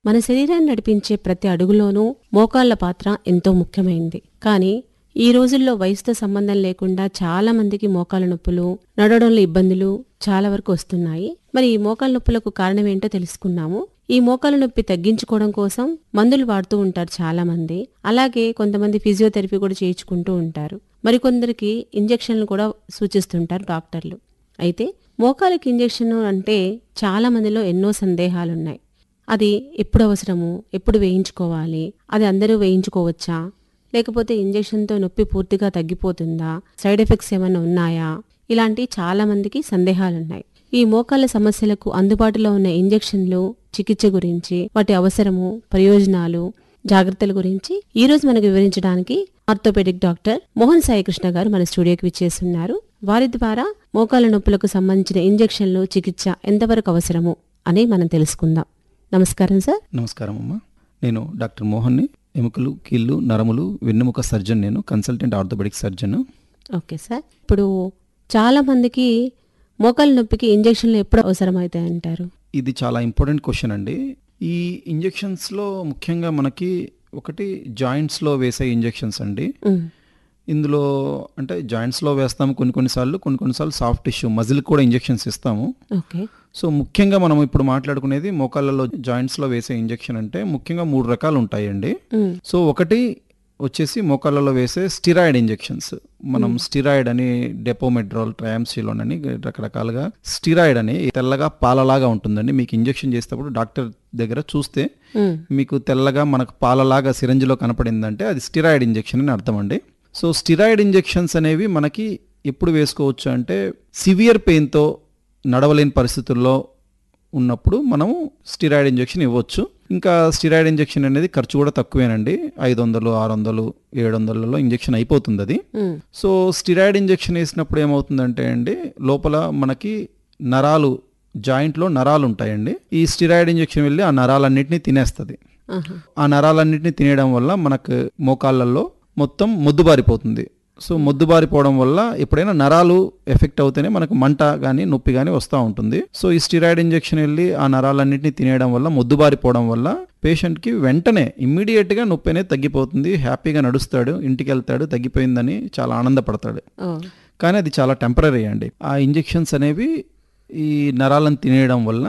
మన శరీరాన్ని నడిపించే ప్రతి అడుగులోనూ మోకాళ్ల పాత్ర ఎంతో ముఖ్యమైంది కానీ ఈ రోజుల్లో వయసుతో సంబంధం లేకుండా చాలా మందికి మోకాళ్ళ నొప్పులు నడవడంలో ఇబ్బందులు చాలా వరకు వస్తున్నాయి మరి ఈ మోకాళ్ళ నొప్పులకు కారణం ఏంటో తెలుసుకున్నాము ఈ మోకాళ్ళ నొప్పి తగ్గించుకోవడం కోసం మందులు వాడుతూ ఉంటారు చాలా మంది అలాగే కొంతమంది ఫిజియోథెరపీ కూడా చేయించుకుంటూ ఉంటారు మరికొందరికి ఇంజెక్షన్లు కూడా సూచిస్తుంటారు డాక్టర్లు అయితే మోకాలికి ఇంజెక్షన్ అంటే చాలా మందిలో ఎన్నో సందేహాలున్నాయి అది ఎప్పుడు అవసరము ఎప్పుడు వేయించుకోవాలి అది అందరూ వేయించుకోవచ్చా లేకపోతే ఇంజెక్షన్తో నొప్పి పూర్తిగా తగ్గిపోతుందా సైడ్ ఎఫెక్ట్స్ ఏమైనా ఉన్నాయా ఇలాంటి చాలా మందికి సందేహాలున్నాయి ఈ మోకాళ్ళ సమస్యలకు అందుబాటులో ఉన్న ఇంజెక్షన్లు చికిత్స గురించి వాటి అవసరము ప్రయోజనాలు జాగ్రత్తల గురించి ఈ రోజు మనకు వివరించడానికి ఆర్థోపెడిక్ డాక్టర్ మోహన్ సాయికృష్ణ గారు మన స్టూడియోకి విచ్చేస్తున్నారు వారి ద్వారా మోకాళ్ళ నొప్పులకు సంబంధించిన ఇంజెక్షన్లు చికిత్స ఎంతవరకు అవసరము అని మనం తెలుసుకుందాం నమస్కారం సార్ నమస్కారం అమ్మా నేను డాక్టర్ మోహన్ని ఎముకలు కీళ్ళు నరములు వెన్నెముక సర్జన్ నేను consultant orthopaedic surgeon okay sir ఇప్పుడు చాలా మందికి మోకాళ్ళ నొప్పికి ఇంజెక్షన్లు ఎప్పుడు అవసరమవుతాయి అంటారు ఇది చాలా ఇంపార్టెంట్ క్వశ్చన్ అండి ఈ ఇంజెక్షన్స్లో ముఖ్యంగా మనకి ఒకటి జాయింట్స్లో వేసే ఇంజెక్షన్స్ అండి ఉమ్, ఇందులో అంటే జాయింట్స్లో వేస్తాము కొన్ని కొన్నిసార్లు కొన్ని కొన్నిసార్లు సాఫ్ట్ టిష్యూ మజిల్ కూడా ఇంజెక్షన్స్ ఇస్తాము ఓకే సో ముఖ్యంగా మనం ఇప్పుడు మాట్లాడుకునేది మోకాళ్ళలో జాయింట్స్లో వేసే ఇంజెక్షన్ అంటే ముఖ్యంగా మూడు రకాలు ఉంటాయండి ఉమ్, సో ఒకటి వచ్చేసి మోకాళ్ళలో వేసే స్టిరాయిడ్ ఇంజెక్షన్స్ మనం స్టిరాయిడ్ అని డెపోమెడ్రాల్ ట్రయాంసిలోన్ అని రకరకాలుగా స్టిరాయిడ్ అని తెల్లగా పాలలాగా ఉంటుందండి మీకు ఇంజెక్షన్ చేసేటప్పుడు డాక్టర్ దగ్గర చూస్తే ఉమ్, మీకు తెల్లగా మనకు పాలలాగా సిరంజిలో కనపడిందంటే అది స్టిరాయిడ్ ఇంజెక్షన్ అని అర్థం అండి సో స్టిరాయిడ్ ఇంజెక్షన్స్ అనేవి మనకి ఎప్పుడు వేసుకోవచ్చు అంటే సివియర్ పెయిన్తో నడవలేని పరిస్థితుల్లో ఉన్నప్పుడు మనము స్టిరాయిడ్ ఇంజెక్షన్ ఇవ్వచ్చు ఇంకా స్టిరాయిడ్ ఇంజెక్షన్ అనేది ఖర్చు కూడా తక్కువేనండి ఐదు వందలు ఆరు వందలు ఏడు వందలలో ఇంజెక్షన్ అయిపోతుంది అది ఉమ్, సో స్టిరాయిడ్ ఇంజెక్షన్ వేసినప్పుడు ఏమవుతుందంటే అండి లోపల మనకి నరాలు జాయింట్లో నరాలు ఉంటాయండి ఈ స్టిరాయిడ్ ఇంజెక్షన్ వెళ్ళి ఆ నరాలన్నింటినీ తినేస్తుంది ఆహా, ఆ నరాలన్నింటినీ తినేయడం వల్ల మనకు మోకాళ్ళల్లో మొత్తం మొద్దుబారిపోతుంది సో మొద్దుబారిపోవడం వల్ల ఎప్పుడైనా నరాలు ఎఫెక్ట్ అవుతేనే మనకు మంట కానీ నొప్పి కానీ వస్తూ ఉంటుంది సో ఈ స్టిరాయిడ్ ఇంజెక్షన్ వెళ్ళి ఆ నరాలన్నింటినీ తినేయడం వల్ల మొద్దుబారిపోవడం వల్ల పేషెంట్కి వెంటనే ఇమ్మీడియట్గా నొప్పి అనేది తగ్గిపోతుంది హ్యాపీగా నడుస్తాడు ఇంటికి వెళ్తాడు తగ్గిపోయిందని చాలా ఆనందపడతాడు ఓ, కానీ అది చాలా టెంపరీ అండి ఆ ఇంజెక్షన్స్ అనేవి ఈ నరాలను తినేయడం వల్ల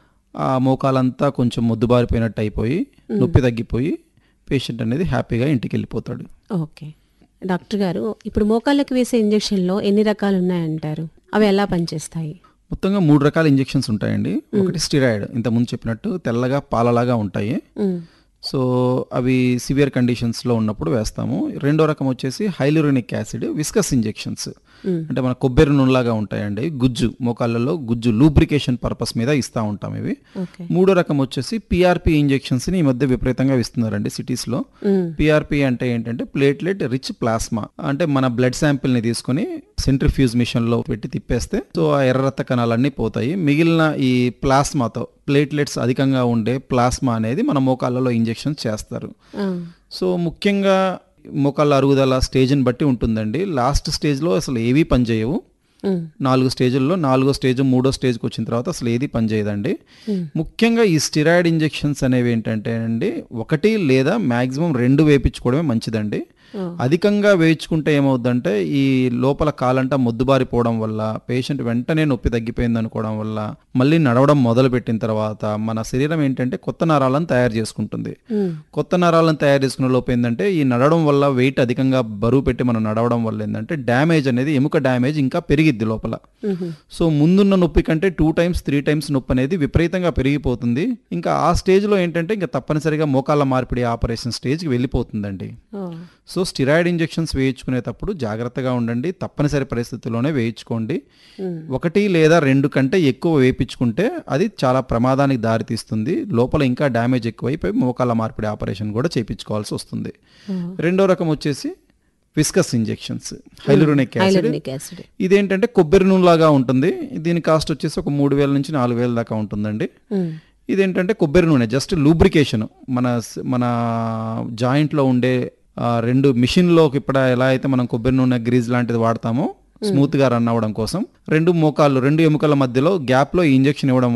ఆ మోకాలంతా కొంచెం మొద్దుబారిపోయినట్టు అయిపోయి నొప్పి తగ్గిపోయి పేషెంట్ అనేది హ్యాపీగా ఇంటికి వెళ్ళిపోతాడు ఓకే డాక్టర్ గారు ఇప్పుడు మోకాళ్ళకి వేసే ఇంజెక్షన్లో ఎన్ని రకాలు ఉన్నాయంటారు అవి ఎలా పనిచేస్తాయి మొత్తంగా మూడు రకాల ఇంజెక్షన్స్ ఉంటాయండి ఒకటి స్టిరాయిడ్ ఇంతకుముందు చెప్పినట్టు తెల్లగా పాలలాగా ఉంటాయి ఉమ్, సో అవి సివియర్ కండిషన్స్లో ఉన్నప్పుడు వేస్తాము రెండో రకం వచ్చేసి hyaluronic acid viscous injections um, అంటే మన కొబ్బరి నూనెలాగా ఉంటాయండి గుజ్జు మోకాళ్ళలో గుజ్జు లూబ్రికేషన్ పర్పస్ మీద ఇస్తూ ఉంటాం ఇవి ఓకే మూడో రకం వచ్చేసి పిఆర్పి ఇంజెక్షన్స్ని ఈ మధ్య విపరీతంగా ఇస్తున్నారండి సిటీస్లో ఉమ్, పిఆర్పి అంటే ఏంటంటే ప్లేట్లెట్ రిచ్ ప్లాస్మా అంటే మన బ్లడ్ శాంపిల్ని తీసుకొని సెంట్రిఫ్యూజ్ మిషన్లో పెట్టి తిప్పేస్తే సో ఆ ఎర్ర రక్త కణాలన్నీ పోతాయి మిగిలిన ఈ ప్లాస్మాతో ప్లేట్లెట్స్ అధికంగా ఉండే ప్లాస్మా అనేది మన మోకాళ్ళలో ఇంజెక్షన్ చేస్తారు ఆ, సో ముఖ్యంగా మోకాళ్ళ అరుగుదల స్టేజ్ని బట్టి ఉంటుందండి లాస్ట్ స్టేజ్లో అసలు ఏవీ పనిచేయవు ఉమ్, నాలుగు స్టేజుల్లో నాలుగో స్టేజ్ మూడో స్టేజ్కి వచ్చిన తర్వాత అసలు ఏది పనిచేయదండి ఉమ్, ముఖ్యంగా ఈ స్టిరాయిడ్ ఇంజెక్షన్స్ అనేవి ఏంటంటే అండి ఒకటి లేదా మ్యాక్సిమం రెండు వేయించుకోవడమే మంచిదండి ఓ, అధికంగా వేయించుకుంటే ఏమవుద్దంటే ఈ లోపల కాలంటా మొద్దుబారిపోవడం వల్ల పేషెంట్ వెంటనే నొప్పి తగ్గిపోయింది అనుకోవడం వల్ల మళ్ళీ నడవడం మొదలుపెట్టిన తర్వాత మన శరీరం ఏంటంటే కొత్త నరాలను తయారు చేసుకుంటుంది ఉమ్, కొత్త నరాలను తయారు చేసుకునే లోపు ఏంటంటే ఈ నడవడం వల్ల వెయిట్ అధికంగా బరువు పెట్టి మనం నడవడం వల్ల ఏంటంటే డ్యామేజ్ అనేది ఎముక డ్యామేజ్ ఇంకా పెరిగిద్ది లోపల ఉహు, సో ముందున్న నొప్పి కంటే టూ టైమ్స్ త్రీ టైమ్స్ నొప్పి అనేది విపరీతంగా పెరిగిపోతుంది ఇంకా ఆ స్టేజ్లో ఏంటంటే ఇంకా తప్పనిసరిగా మోకాళ్ళ మార్పిడి ఆపరేషన్ స్టేజ్కి వెళ్ళిపోతుందండి ఓ, సో స్టిరాయిడ్ ఇంజెక్షన్స్ వేయించుకునేటప్పుడు జాగ్రత్తగా ఉండండి తప్పనిసరి పరిస్థితుల్లోనే వేయించుకోండి ఉమ్, ఒకటి లేదా రెండు కంటే ఎక్కువ వేయించుకుంటే అది చాలా ప్రమాదానికి దారితీస్తుంది లోపల ఇంకా డ్యామేజ్ ఎక్కువైపోయి మోకాళ్ళ మార్పిడి ఆపరేషన్ కూడా చేయించుకోవాల్సి వస్తుంది ఓ, రెండో రకం వచ్చేసి viscous injections hyaluronic acid hyaluronic acid ఇదేంటంటే కొబ్బరి నూనెలాగా ఉంటుంది దీని కాస్ట్ వచ్చేసి ఒక మూడు వేల నుంచి నాలుగు వేల దాకా ఉంటుందండి ఉమ్, ఇదేంటంటే కొబ్బరి నూనె జస్ట్ లూబ్రికేషన్ మన స్- మన జాయింట్లో ఉండే ఆ, రెండు మిషన్లోకి ఇప్పుడు ఎలా అయితే మనం కొబ్బరి నూనె గ్రీజ్ లాంటిది వాడతామో స్మూత్గా రన్ అవ్వడం కోసం రెండు మోకాళ్ళు రెండు ఎముకల మధ్యలో గ్యాప్లో ఈ ఇంజెక్షన్ ఇవ్వడం